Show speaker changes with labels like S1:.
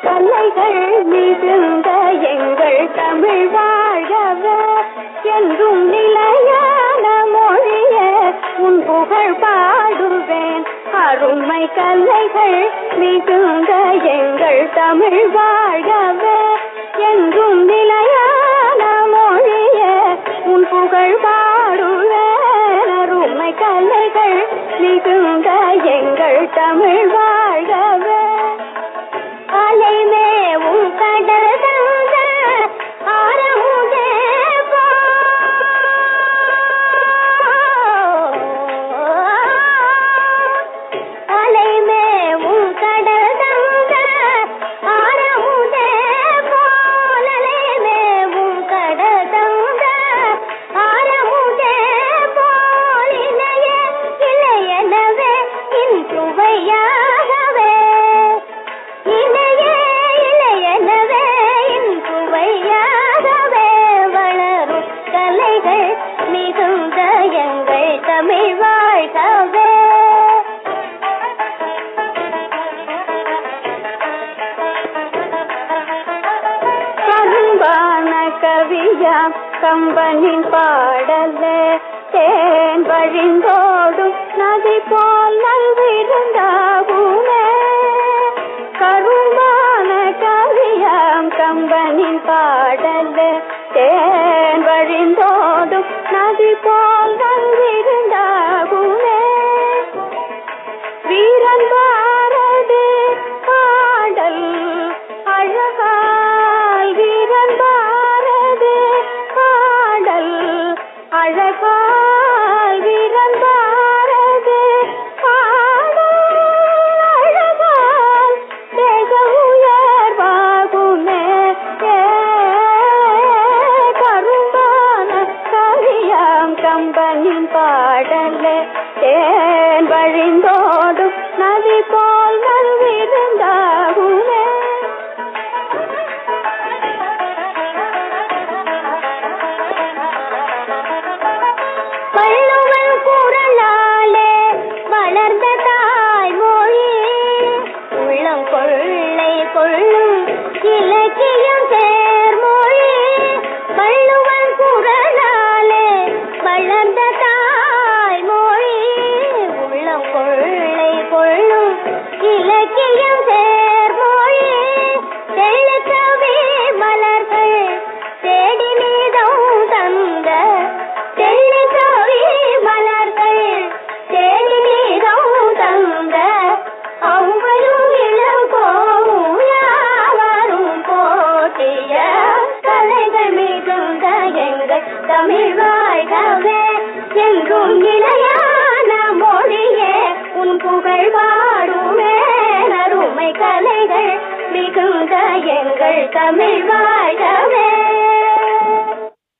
S1: கலைகள் மிகுந்த எங்கள் தமிழ் வாழ்கவே என்றும் நிலையான மொழிய உன் புகழ் பாடுவேன் அருமை கலைகள் மிகுந்த எங்கள் தமிழ் வாழ்கவே என்றும் நிலையான மொழிய உன் புகழ் பாடுவேன் அருமை கலைகள் மிகுந்த எங்கள் தமிழ் வாழ்கவே அலைமே உன் கடல் தந்த ஆரமுதே அலைமே உன் கடல் தந்த ஆரமுதே போலலைமே உன் கடல் தந்த ஆரமுதே போல் இளைய இளையனவே இன் சுவையாகவே இளையே இளையனவே இன் சுவையாகவே வளரும் கலைகள் மிகுந்த எங்கள் தமிழ் வாழ்கவே கரும்பான கவியாம் கம்பனின் பாடலே தேன் வழிந்தோடும் நதி போல் நல்விருந்தாகுமே கரும்பான கவியாம் கம்பனின் பாடலே தேன் வழிந்தோடும் நதி போல் நல்விருந்தாகுமே வீரன் பாரதி பாடல் அழகால் வீரன் பாரதி பாடல் அழகால் வீரன் பாரதி பாடல் அழகால் தேக உயர்வாகுமே ஏ, கரும்பான கவியாம் கம்பனின் பாடலே தேன் வழிந்தோடும் நதி போல் நல்விருந்தாகுமே வள்ளுவன் குரலாலே வளர்ந்த தாய்மொழி உள்ளம் கொள்ளை கொள்ளும் இலக்கியம் சேர்மொழி வள்ளுவன் குரலாலே வளர்ந்த தாய்மொழி உள்ளம் கொள்ளை கொள்ளும் இலக்கியம் சேர்மொழி தெளிக்கவே மலர்கள் தேடி நீதம் தந்த தெளிக்கவே மலர்கள் தேடி நீதம் தந்த அவ்வளும் இளம் போவும் யாவரும் போற்றிய கலைகள் மிகுந்த எங்கள் தமிழ் வாழ்கவே எங்கும் இணையான மொழியே உன் புகழ் பாடுமே அருமை கலைகள் மிகுந்த எங்கள் தமிழ் வாழ்கவே